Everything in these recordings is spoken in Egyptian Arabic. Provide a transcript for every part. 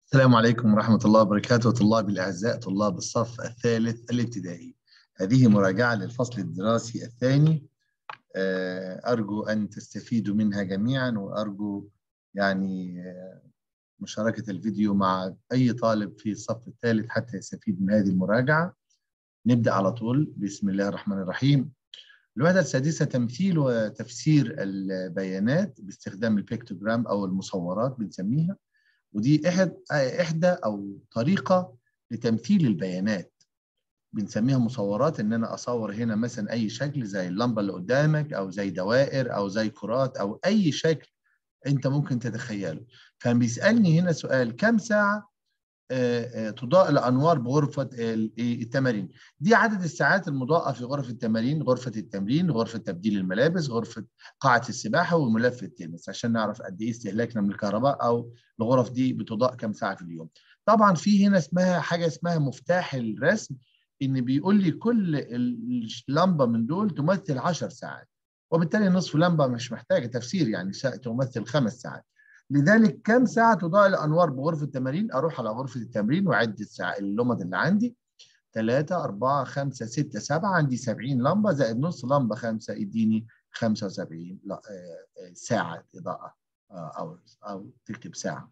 السلام عليكم ورحمة الله وبركاته طلاب الأعزاء طلاب الصف الثالث الابتدائي هذه مراجعة للفصل الدراسي الثاني أرجو أن تستفيدوا منها جميعا وأرجو يعني مشاركة الفيديو مع أي طالب في الصف الثالث حتى يستفيد من هذه المراجعة نبدأ على طول بسم الله الرحمن الرحيم الوحدة السادسة تمثيل وتفسير البيانات باستخدام البيكتوجرام أو المصورات بنسميها ودي احد احدى او طريقه لتمثيل البيانات بنسميها مصورات ان انا اصور هنا مثلا اي شكل زي اللمبه اللي قدامك او زي دوائر او زي كرات او اي شكل انت ممكن تتخيله فبيسالني هنا سؤال كم ساعه تضاء الانوار بغرفه التمارين دي عدد الساعات المضاءه في غرف التمارين غرفه التمرين غرفه تبديل الملابس غرفه قاعه السباحه وملف التنس عشان نعرف قد ايه استهلاكنا من الكهرباء او الغرف دي بتضاء كم ساعه في اليوم طبعا في هنا اسمها حاجه اسمها مفتاح الرسم ان بيقول لي كل لمبه من دول تمثل 10 ساعات وبالتالي نصف لمبه مش محتاجه تفسير يعني تمثل خمس ساعات لذلك كم ساعة تضاء الأنوار بغرفة التمارين؟ أروح على غرفة التمرين وأعد الساعة اللمض اللي عندي 3 4 5 6 7 عندي 70 لمبة زائد نص لمبة 5 يديني 75 ساعة إضاءة أو أو تكتب ساعة.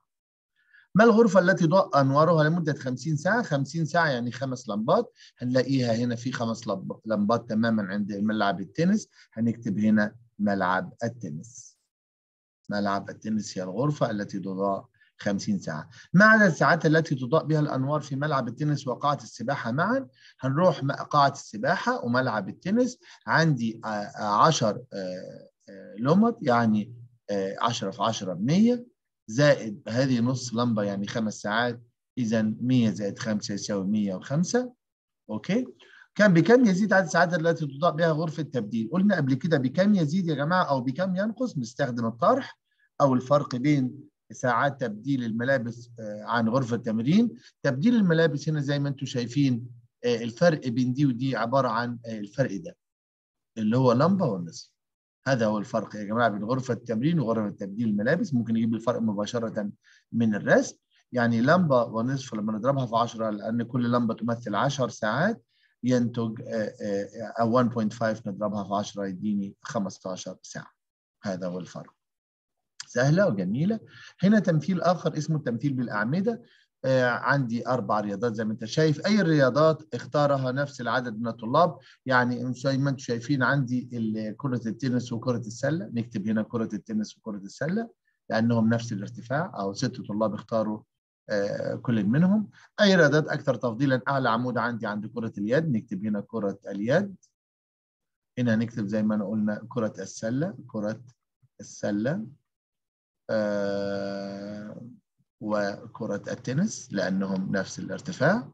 ما الغرفة التي ضاء أنوارها لمدة 50 ساعة؟ 50 ساعة يعني خمس لمبات، هنلاقيها هنا في خمس لمبات تماما عند ملعب التنس، هنكتب هنا ملعب التنس. ملعب التنس هي الغرفة التي تضاء 50 ساعة ما عدد الساعات التي تضاء بها الأنوار في ملعب التنس وقاعة السباحة معا هنروح قاعة السباحة وملعب التنس عندي 10 لمط يعني 10 في 10 ب 100 زائد هذه نص لمبة يعني خمس ساعات إذا 100 زائد 5 يساوي 105 أوكي كان بكم يزيد عدد الساعات التي تضاء بها غرفة التبديل؟ قلنا قبل كده بكم يزيد يا جماعة أو بكم ينقص نستخدم الطرح أو الفرق بين ساعات تبديل الملابس عن غرفة التمرين تبديل الملابس هنا زي ما أنتم شايفين الفرق بين دي ودي عبارة عن الفرق ده اللي هو لمبة والنصف هذا هو الفرق يا جماعة بين غرفة التمرين وغرفة تبديل الملابس ممكن نجيب الفرق مباشرة من الرسم يعني لمبة ونصف لما نضربها في 10 لأن كل لمبة تمثل 10 ساعات ينتج 1.5 نضربها في 10 يديني 15 ساعة هذا هو الفرق سهلة وجميلة هنا تمثيل آخر اسمه التمثيل بالأعمدة عندي أربع رياضات زي ما أنت شايف أي الرياضات اختارها نفس العدد من الطلاب يعني زي ما أنتم شايفين عندي كرة التنس وكرة السلة نكتب هنا كرة التنس وكرة السلة لأنهم نفس الارتفاع أو ست طلاب اختاروا كل منهم أي رياضات أكثر تفضيلا أعلى عمود عندي عند كرة اليد نكتب هنا كرة اليد هنا نكتب زي ما قلنا كرة السلة كرة السلة آه وكرة التنس لأنهم نفس الارتفاع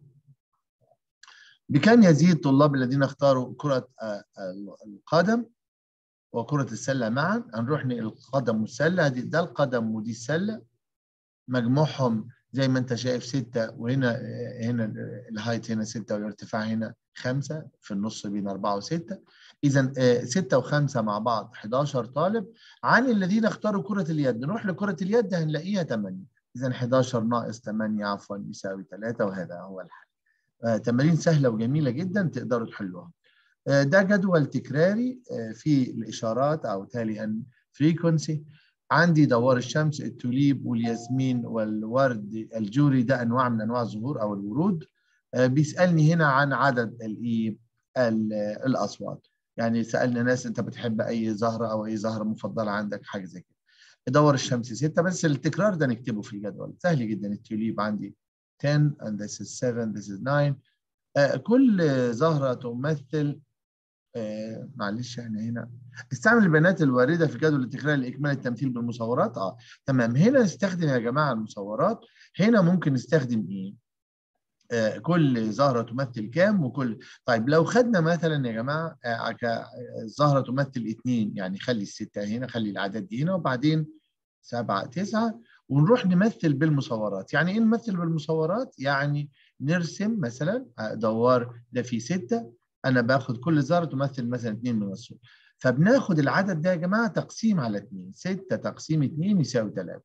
بكم يزيد الطلاب الذين اختاروا كرة القدم وكرة السلة معا هنروح القدم والسلة ده القدم ودي السلة مجموعهم زي ما انت شايف ستة وهنا هنا الهايت هنا ستة والارتفاع هنا خمسة في النص بين أربعة وستة إذا ستة وخمسة مع بعض 11 طالب عن الذين اختاروا كرة اليد نروح لكرة اليد هنلاقيها 8 إذا 11 ناقص 8 عفوا يساوي 3 وهذا هو الحل تمارين سهلة وجميلة جدا تقدروا تحلوها ده جدول تكراري في الإشارات أو تالي فريكونسي عندي دوار الشمس التوليب والياسمين والورد الجوري ده انواع من انواع الزهور او الورود بيسالني هنا عن عدد الايه الاصوات يعني سالنا ناس انت بتحب اي زهره او اي زهره مفضله عندك حاجه زي كده دور الشمس ستة بس التكرار ده نكتبه في الجدول سهل جدا التوليب عندي 10 and this is 7 this is 9 كل زهره تمثل آه معلش احنا هنا استعمل البيانات الوارده في جدول التكرار لاكمال التمثيل بالمصورات اه تمام هنا نستخدم يا جماعه المصورات هنا ممكن نستخدم ايه آه كل زهره تمثل كام وكل طيب لو خدنا مثلا يا جماعه آه الزهره تمثل اثنين يعني خلي السته هنا خلي الاعداد دي هنا وبعدين سبعه تسعه ونروح نمثل بالمصورات يعني ايه نمثل بالمصورات يعني نرسم مثلا دوار ده فيه سته انا باخد كل زهره تمثل مثلا 2 من الصوت فبناخد العدد ده يا جماعه تقسيم على 2 6 تقسيم 2 يساوي 3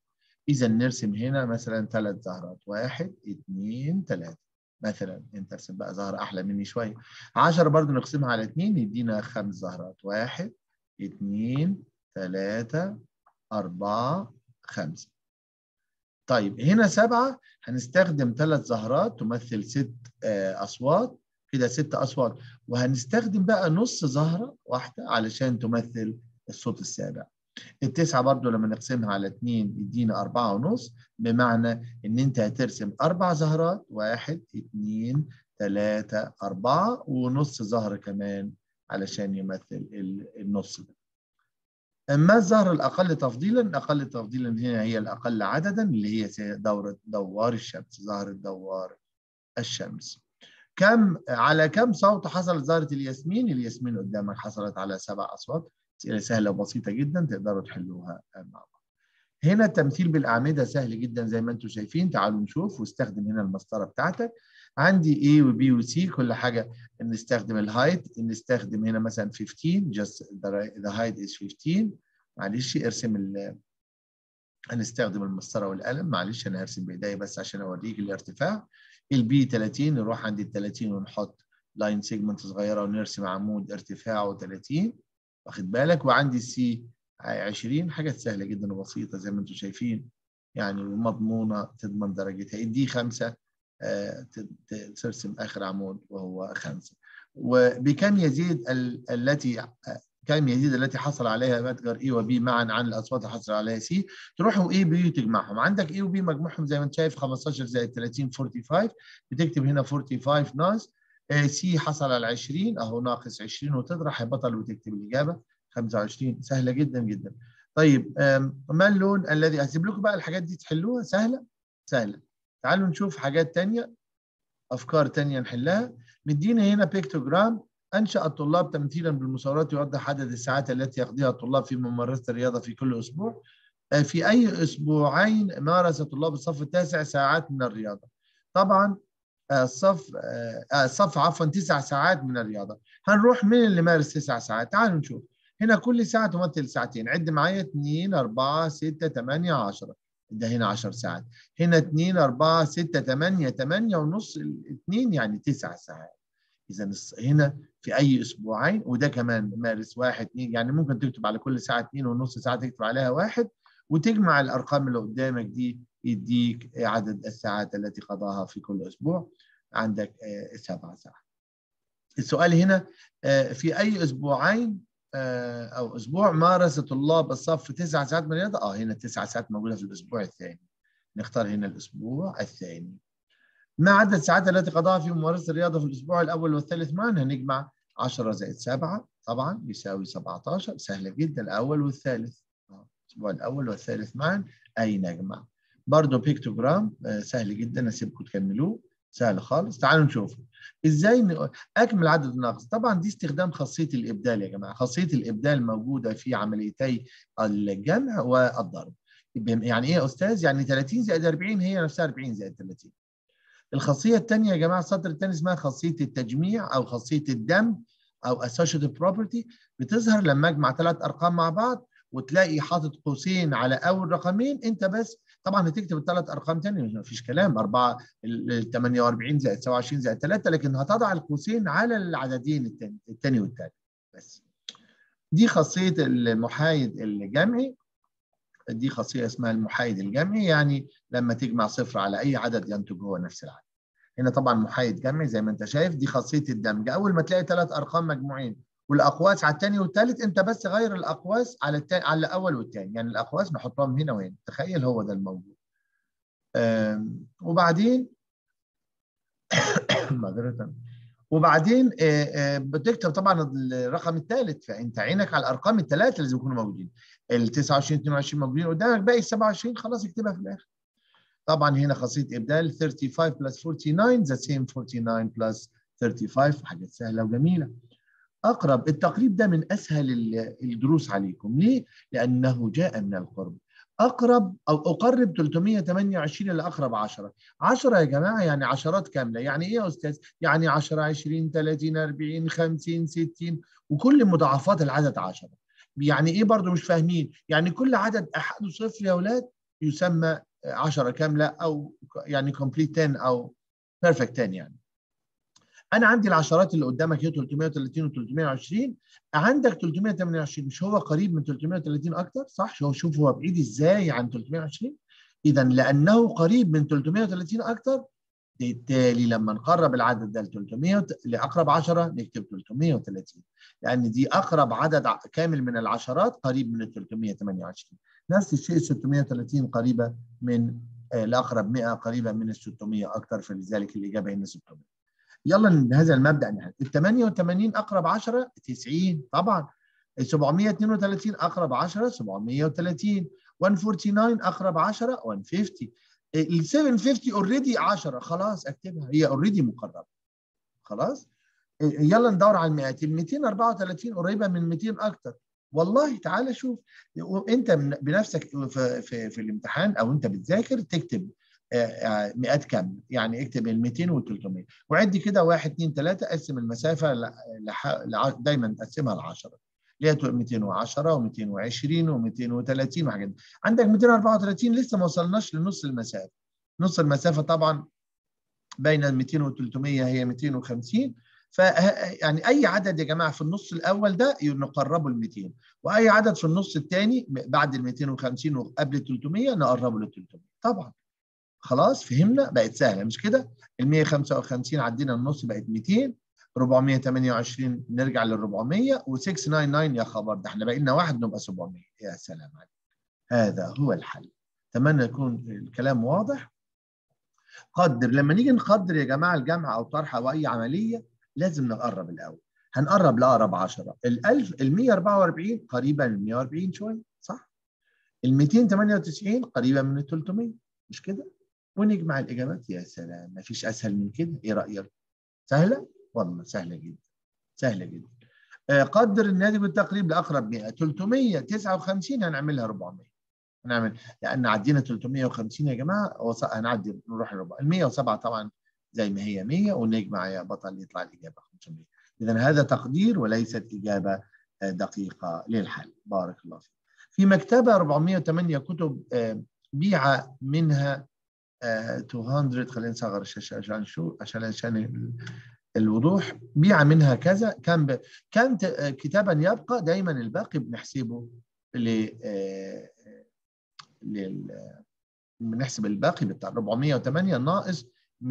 اذا نرسم هنا مثلا ثلاث زهرات واحد اثنين ثلاثه مثلا انت ارسم بقى زهره احلى مني شويه 10 برضو نقسمها على اثنين يدينا خمس زهرات واحد اثنين ثلاثه اربعه خمسه طيب هنا سبعه هنستخدم ثلاث زهرات تمثل ست اصوات كده ست اصوات وهنستخدم بقى نص زهره واحده علشان تمثل الصوت السابع التسعة برضو لما نقسمها على اتنين يدينا أربعة ونص بمعنى إن أنت هترسم أربع زهرات واحد اتنين تلاتة أربعة ونص زهرة كمان علشان يمثل النص ده. أما الزهرة الأقل تفضيلا الأقل تفضيلا هنا هي الأقل عددا اللي هي دورة دوار الشمس زهرة دوار الشمس. كم على كم صوت حصلت زهرة الياسمين؟ الياسمين قدامك حصلت على سبع أصوات. أسئلة سهلة وبسيطة جدا تقدروا تحلوها مع بعض. هنا التمثيل بالأعمدة سهل جدا زي ما انتم شايفين تعالوا نشوف واستخدم هنا المسطرة بتاعتك عندي A و B و C كل حاجة نستخدم الهايت نستخدم هنا مثلا 15 just the height is 15 معلش ارسم ال هنستخدم المسطرة والقلم معلش أنا هرسم بإيديا بس عشان أوريك الارتفاع البي 30 نروح عند ال 30 ونحط لاين سيجمنت صغيرة ونرسم عمود ارتفاعه 30 واخد بالك وعندي السي 20 حاجات سهله جدا وبسيطه زي ما انتم شايفين يعني ومضمونه تضمن درجتها الدي 5 ترسم اخر عمود وهو 5 وبكم يزيد ال التي كم يزيد التي حصل عليها متجر اي وبي معا عن الاصوات اللي حصل عليها سي تروحوا اي بي تجمعهم عندك اي وبي مجموعهم زي ما انت شايف 15 زائد 30 45 بتكتب هنا 45 ناقص سي حصل على 20 اهو ناقص 20 وتطرح بطل وتكتب الاجابه 25 سهله جدا جدا طيب ما اللون الذي هسيب لكم بقى الحاجات دي تحلوها سهله سهله تعالوا نشوف حاجات ثانيه افكار ثانيه نحلها مدينا هنا بيكتوجرام انشا الطلاب تمثيلا بالمساورات يوضح عدد الساعات التي يقضيها الطلاب في ممارسه الرياضه في كل اسبوع في اي اسبوعين مارس طلاب الصف التاسع ساعات من الرياضه طبعا الصف الصف عفوا تسع ساعات من الرياضه هنروح مين اللي مارس تسع ساعات تعالوا نشوف هنا كل ساعه تمثل ساعتين عد معايا 2 4 6 8 10 ده هنا 10 ساعات هنا 2 4 6 8 8 ونص 2 يعني 9 ساعات اذا هنا في اي اسبوعين وده كمان مارس واحد اثنين يعني ممكن تكتب على كل ساعه اثنين ونص ساعه تكتب عليها واحد وتجمع الارقام اللي قدامك دي يديك عدد الساعات التي قضاها في كل اسبوع عندك سبع ساعات. السؤال هنا في اي اسبوعين او اسبوع مارس طلاب الصف تسع ساعات من الرياضه؟ اه هنا تسع ساعات موجوده في الاسبوع الثاني. نختار هنا الاسبوع الثاني. ما عدد الساعات التي قضاها في ممارسه الرياضه في الاسبوع الاول والثالث معا؟ هنجمع 10 زائد 7 طبعا يساوي 17 سهله جدا الاول والثالث. الاسبوع الاول والثالث معا اي نجمع. برضه بيكتوجرام سهل جدا اسيبكم تكملوه سهل خالص تعالوا نشوف ازاي اكمل عدد الناقص طبعا دي استخدام خاصيه الابدال يا جماعه خاصيه الابدال موجوده في عمليتي الجمع والضرب يعني ايه يا استاذ يعني 30 زائد 40 هي نفسها 40 زائد 30 الخاصيه الثانيه يا جماعه السطر الثاني اسمها خاصيه التجميع او خاصيه الدمج او associative property بتظهر لما اجمع ثلاث ارقام مع بعض وتلاقي حاطط قوسين على اول رقمين انت بس طبعا هتكتب الثلاث ارقام تاني ما فيش كلام 4 48 زائد 27 زائد 3 لكن هتضع القوسين على العددين الثاني الثاني والثالث بس دي خاصيه المحايد الجمعي دي خاصيه اسمها المحايد الجمعي يعني لما تجمع صفر على اي عدد ينتج هو نفس العدد هنا طبعا محايد جمعي زي ما انت شايف دي خاصيه الدمج اول ما تلاقي ثلاث ارقام مجموعين والاقواس على الثاني والثالث انت بس غير الاقواس على التاني على الاول والثاني يعني الاقواس نحطهم هنا وهنا تخيل هو ده الموجود وبعدين معذره وبعدين بتكتب طبعا الرقم الثالث فانت عينك على الارقام الثلاثه لازم يكونوا موجودين ال 29 22 موجودين قدامك باقي ال 27 خلاص اكتبها في الاخر طبعا هنا خاصيه ابدال 35 بلس 49 ذا سيم 49 بلس 35 حاجات سهله وجميله اقرب التقريب ده من اسهل الدروس عليكم ليه لانه جاء من القرب اقرب او اقرب 328 الى اقرب 10 10 يا جماعه يعني عشرات كامله يعني ايه يا استاذ يعني 10 20 30 40 50 60 وكل مضاعفات العدد 10 يعني ايه برضو مش فاهمين يعني كل عدد احاده صفر يا اولاد يسمى 10 كامله او يعني كومبليت 10 او بيرفكت 10 يعني انا عندي العشرات اللي قدامك هي 330 و320 عندك 328 مش هو قريب من 330 اكتر صح شوف شوف هو بعيد ازاي عن 320 اذا لانه قريب من 330 اكتر بالتالي لما نقرب العدد ده ل 300 لاقرب 10 نكتب 330 لان دي اقرب عدد كامل من العشرات قريب من ال 328 نفس الشيء 630 قريبه من لاقرب 100 قريبه من ال 600 اكثر فلذلك الاجابه هنا 600 يلا بهذا المبدا نحن ال 88 اقرب 10 90 طبعا ال 732 اقرب 10 730 149 اقرب 10 150 ال 750 اوريدي 10 خلاص اكتبها هي اوريدي مقربه خلاص يلا ندور على المئات ال 234 قريبه من 200 اكتر والله تعالى شوف انت بنفسك في, في, في الامتحان او انت بتذاكر تكتب مئات كامله يعني اكتب ال 200 وال 300 وعد كده 1 2 3 قسم المسافه دايما تقسمها ل 10 اللي هي 210 و220 و230 وحاجات عندك 234 لسه ما وصلناش لنص المسافه نص المسافه طبعا بين ال 200 وال 300 هي 250 ف يعني اي عدد يا جماعه في النص الاول ده نقربه ل 200 واي عدد في النص الثاني بعد ال 250 وقبل ال 300 نقربه لل 300 طبعا خلاص فهمنا بقت سهله مش كده ال 155 عدينا النص بقت 200 428 نرجع لل 400 و699 يا خبر ده احنا باقي لنا واحد نبقى 700 يا سلام عليك هذا هو الحل اتمنى يكون الكلام واضح قدر لما نيجي نقدر يا جماعه الجمع او طرح او اي عمليه لازم نقرب الاول هنقرب لاقرب 10 ال 1000 ال 144 قريبه من 140 شويه صح ال 298 قريبه من ال 300 مش كده ونجمع الاجابات يا سلام ما فيش اسهل من كده ايه رايك سهله والله سهله جدا سهله جدا آه قدر الناتج بالتقريب لاقرب 100 359 هنعملها 400 هنعمل لان عدينا 350 يا جماعه هنعدي نروح ل 400 ال 107 طبعا زي ما هي 100 ونجمع يا بطل يطلع الاجابه 500 اذا هذا تقدير وليست اجابه دقيقه للحل بارك الله فيك في مكتبه 408 كتب بيع منها 200 خلينا نصغر الشاشه عشان شو عشان عشان الوضوح بيع منها كذا كان ب... كان كتابا يبقى دايما الباقي بنحسبه ل لل بنحسب الباقي بتاع 408 ناقص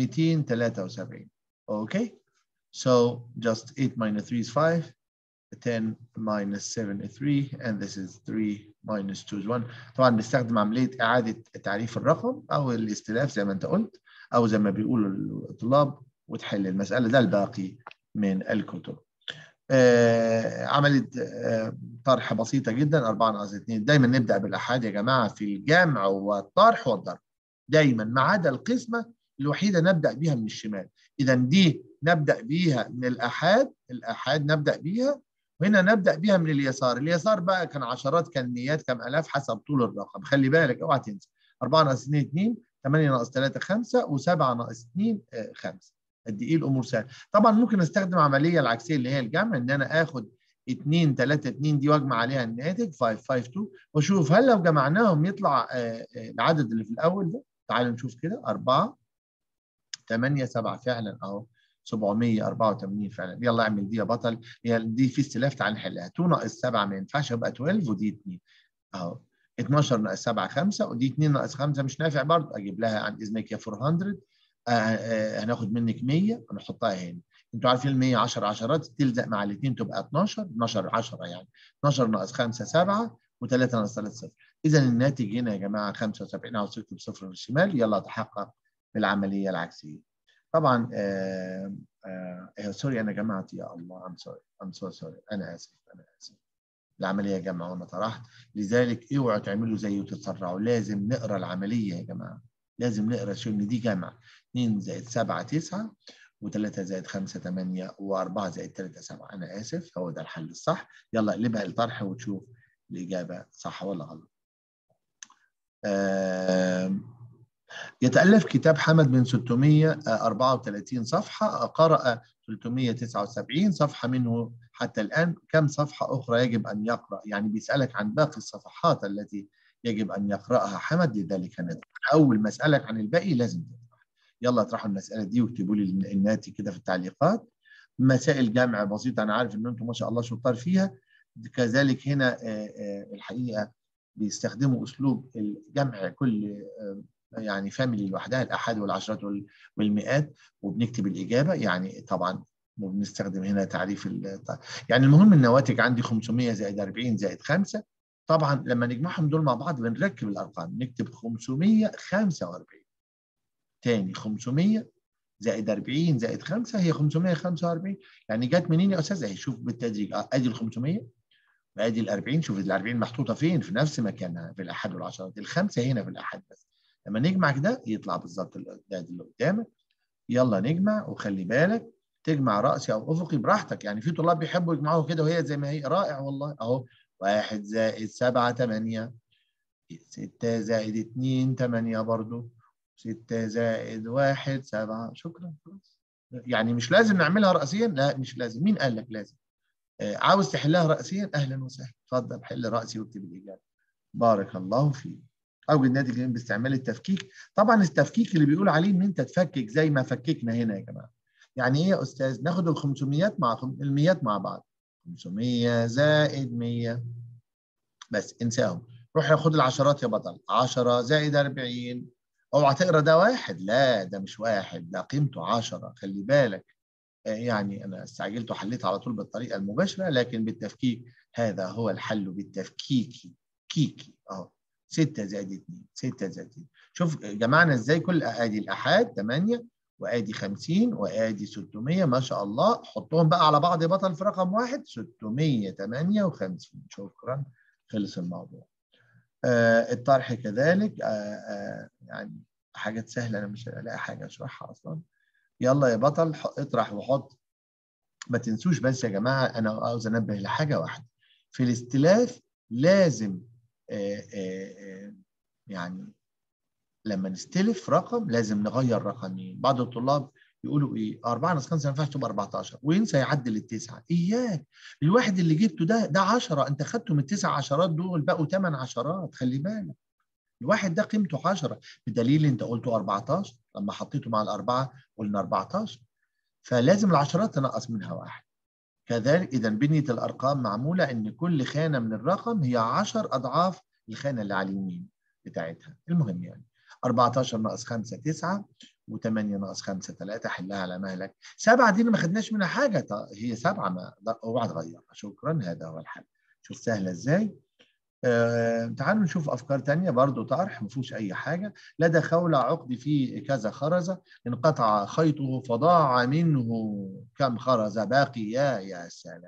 273 اوكي so just 8 minus 3 is 5 10 minus 7 is 3 and this is 3 minus 2 is 1 طبعا بنستخدم عمليه اعاده تعريف الرقم او الاستلاف زي ما انت قلت او زي ما بيقولوا الطلاب وتحل المساله ده الباقي من الكتب آه عمليه آه طرح بسيطه جدا 4 ناقص 2 دايما نبدا بالاحاد يا جماعه في الجمع والطرح والضرب دايما ما عدا القسمه الوحيده نبدا بيها من الشمال اذا دي نبدا بيها من الاحاد الاحاد نبدا بيها وهنا نبدا بيها من اليسار اليسار بقى كان عشرات كان مئات كم الاف حسب طول الرقم خلي بالك اوعى تنسى 4 ناقص 2 2 8 ناقص 3 5 و7 ناقص 2 5 قد ايه الامور سهله طبعا ممكن استخدم عمليه العكسيه اللي هي الجمع ان انا اخد 2 3 2 دي واجمع عليها الناتج 5 5 2 واشوف هل لو جمعناهم يطلع العدد اللي في الاول ده تعالوا نشوف كده 4 8 7 فعلا اهو 784 فعلا يلا اعمل دي يا بطل هي دي في استلاف تعال نحلها 2 ناقص 7 ما ينفعش يبقى 12 ودي 2 اهو 12 ناقص 7 5 ودي 2 ناقص 5 مش نافع برضه اجيب لها عن اذنك يا 400 آه آه هناخد منك 100 ونحطها هنا انتوا عارفين ال 100 10 عشرات تلزق مع الاثنين تبقى 12 12 10 يعني 12 ناقص 5 7 و3 ناقص 3 0 اذا الناتج هنا يا جماعه 75 عاوز تكتب صفر للشمال يلا تحقق بالعمليه العكسيه طبعا آه آه سوري انا جمعت يا الله ام سوري ام سو سوري انا اسف انا اسف العمليه جمع وانا طرحت لذلك اوعوا تعملوا زي وتتسرعوا لازم نقرا العمليه يا جماعه لازم نقرا شو ان دي جمع 2 زائد 7 9 و3 زائد 5 8 و4 زائد 3 7 انا اسف هو ده الحل الصح يلا اقلبها لطرح وتشوف الاجابه صح ولا غلط آه يتألف كتاب حمد من 634 صفحة قرأ 379 صفحة منه حتى الآن كم صفحة أخرى يجب أن يقرأ يعني بيسألك عن باقي الصفحات التي يجب ان يقراها حمد لذلك نطرح اول ما اسالك عن الباقي لازم تطرح يلا اطرحوا المساله دي واكتبوا لي الناتي كده في التعليقات مسائل جمع بسيطه انا عارف ان انتم ما شاء الله شطار فيها كذلك هنا الحقيقه بيستخدموا اسلوب الجمع كل يعني فاميلي لوحدها الاحاد والعشرات والمئات وبنكتب الاجابه يعني طبعا وبنستخدم هنا تعريف يعني المهم النواتج عندي 500 زائد 40 زائد 5 طبعا لما نجمعهم دول مع بعض بنركب الارقام نكتب 545 تاني 500 زائد 40 زائد 5 هي 545 يعني جت منين يا استاذ اهي شوف بالتدريج ادي ال 500 وادي ال 40 شوف ال 40 محطوطه فين في نفس مكانها في الاحاد والعشرات الخمسه هنا في الاحاد بس لما نجمع كده يطلع بالظبط الأعداد اللي قدامك يلا نجمع وخلي بالك تجمع رأسي أو أفقي براحتك يعني في طلاب بيحبوا يجمعوها كده وهي زي ما هي رائع والله أهو واحد زائد سبعة تمانية ستة زائد اتنين تمانية برضو ستة زائد واحد سبعة شكرا خلاص يعني مش لازم نعملها رأسيا لا مش لازم مين قال لك لازم آه عاوز تحلها رأسيا أهلا وسهلا اتفضل حل رأسي واكتب الإجابة بارك الله فيك اوجد ناتج باستعمال التفكيك طبعا التفكيك اللي بيقول عليه ان انت تفكك زي ما فككنا هنا يا جماعه يعني ايه يا استاذ ناخد ال 500 مع ال مع بعض 500 زائد 100 بس انساهم روح خد العشرات يا بطل 10 زائد 40 اوعى تقرا ده واحد لا ده مش واحد ده قيمته 10 خلي بالك يعني انا استعجلت وحليت على طول بالطريقه المباشره لكن بالتفكيك هذا هو الحل بالتفكيكي كيكي اهو 6 زائد 2 6 زائد 2 شوف جمعنا ازاي كل ادي الاحاد 8 وادي 50 وادي 600 ما شاء الله حطهم بقى على بعض يا بطل في رقم واحد 658 شكرا خلص الموضوع آه الطرح كذلك آه آه يعني حاجات سهله انا مش هلاقي حاجه اشرحها اصلا يلا يا بطل اطرح وحط ما تنسوش بس يا جماعه انا عاوز انبه لحاجه واحده في الاستلاف لازم آآ آآ يعني لما نستلف رقم لازم نغير رقمين بعض الطلاب يقولوا ايه 4 ناقص 5 ما ينفعش تبقى 14 وينسى يعدل التسعه اياك الواحد اللي جبته ده ده 10 انت خدته من التسع عشرات دول بقوا 8 عشرات خلي بالك الواحد ده قيمته 10 بدليل انت قلته 14 لما حطيته مع الاربعه قلنا 14 فلازم العشرات تنقص منها واحد كذلك اذا بنيه الارقام معموله ان كل خانه من الرقم هي 10 اضعاف الخانه اللي على اليمين بتاعتها المهم يعني 14 ناقص 5 9 و8 ناقص 5 3 حلها على مهلك 7 دي ما خدناش منها حاجه هي 7 ما اوعى تغيرها شكرا هذا هو الحل شوف سهله ازاي آه تعالوا نشوف افكار ثانيه برضو طرح ما فيهوش اي حاجه لدى خولة عقد في كذا خرزه انقطع خيطه فضاع منه كم خرزه باقي يا يا سلام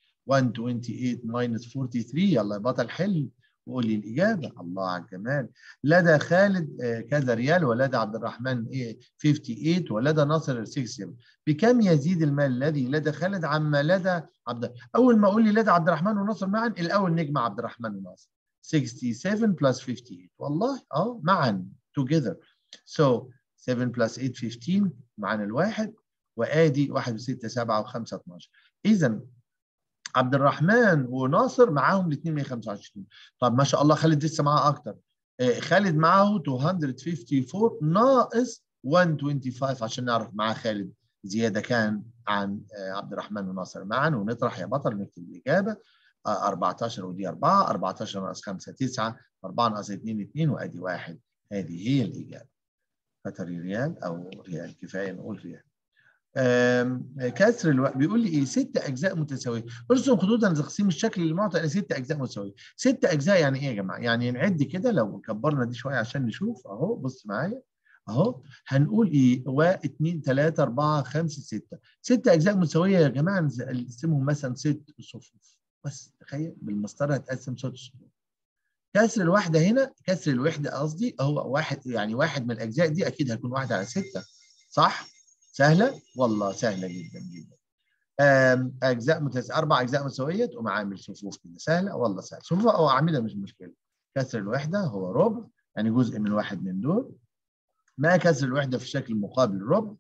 128 minus 43 يلا يا بطل حل وقول لي الاجابه الله على الجمال لدى خالد آه كذا ريال ولدى عبد الرحمن ايه 58 ولدى ناصر 67 بكم يزيد المال الذي لدى خالد عما لدى عبد اول ما اقول لي لدى عبد الرحمن وناصر معا الاول نجمع عبد الرحمن وناصر 67 plus 58 والله اه معا together so 7 plus 8 15 معانا الواحد وادي 1 و6 7 و5 12 اذا عبد الرحمن وناصر معاهم الاثنين 125 طب ما شاء الله خالد لسه معاه اكتر خالد معاه 254 ناقص 125 عشان نعرف معاه خالد زياده كان عن عبد الرحمن وناصر معا ونطرح يا بطل نكتب الاجابه 14 ودي 4 14 ناقص 5 9 4 ناقص 2 2 وادي 1 هذه هي الاجابه فتري ريال او ريال كفايه نقول ريال كسر الوقت بيقول لي ايه ست اجزاء متساويه ارسم خطوطا لتقسيم الشكل المعطى الى ست اجزاء متساويه ست اجزاء يعني ايه يا جماعه يعني نعد كده لو كبرنا دي شويه عشان نشوف اهو بص معايا اهو هنقول ايه 1 2 3 4 5 6 ست اجزاء متساويه يا جماعه نقسمهم مثلا ست صفوف بس تخيل بالمسطره هتقسم ست صفوف كسر الواحده هنا كسر الوحده قصدي هو واحد يعني واحد من الاجزاء دي اكيد هيكون واحد على سته صح؟ سهله؟ والله سهله جدا جدا. اجزاء متس... اربع اجزاء متساويه تقوم عامل صفوف كده سهله والله سهله صفوف او اعمده مش مشكله. كسر الوحده هو ربع يعني جزء من واحد من دول. ما كسر الوحده في الشكل المقابل ربع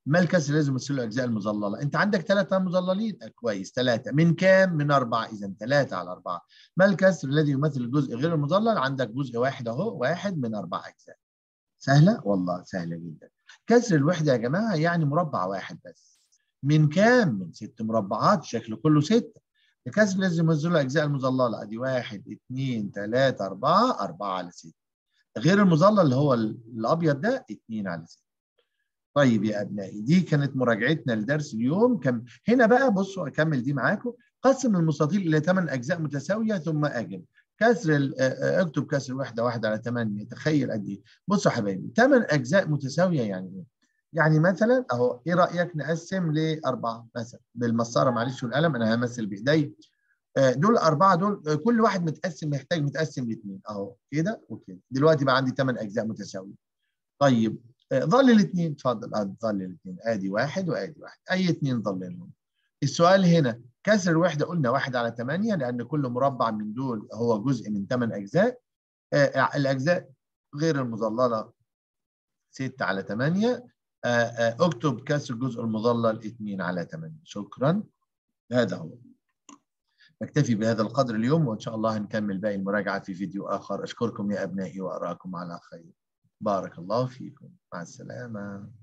ما الكسر لازم يمثل له اجزاء المظلله انت عندك ثلاثه مظللين آه كويس ثلاثه من كام من اربعه اذا ثلاثه على اربعه ما الكسر الذي يمثل الجزء غير المظلل عندك جزء واحد اهو واحد من اربع اجزاء سهله والله سهله جدا كسر الوحده يا جماعه يعني مربع واحد بس من كام من ست مربعات شكله كله سته الكسر لازم يمثل له اجزاء المظلله ادي واحد اثنين ثلاثه اربعه اربعه على سته غير المظلل اللي هو الابيض ده اثنين على سته طيب يا ابنائي دي كانت مراجعتنا لدرس اليوم كم هنا بقى بصوا اكمل دي معاكم قسم المستطيل الى ثمان اجزاء متساويه ثم اجب كسر اكتب كسر وحده واحده على 8 تخيل قد ايه بصوا يا حبايبي ثمان اجزاء متساويه يعني ايه يعني مثلا اهو ايه رايك نقسم لاربعه مثلا بالمسطره معلش والقلم انا همثل بايدي دول اربعه دول كل واحد متقسم محتاج متقسم لاثنين اهو كده وكده دلوقتي بقى عندي ثمان اجزاء متساويه طيب ظل الاثنين اتفضل ظل الاثنين ادي واحد وادي واحد اي اثنين ظللهم السؤال هنا كسر الوحده قلنا واحد على 8 لان كل مربع من دول هو جزء من 8 اجزاء آه الاجزاء غير المظلله 6 على 8 آه آه اكتب كسر الجزء المظلل 2 على 8 شكرا هذا هو نكتفي بهذا القدر اليوم وان شاء الله هنكمل باقي المراجعه في فيديو اخر اشكركم يا ابنائي واراكم على خير بارك الله فيكم مع السلامه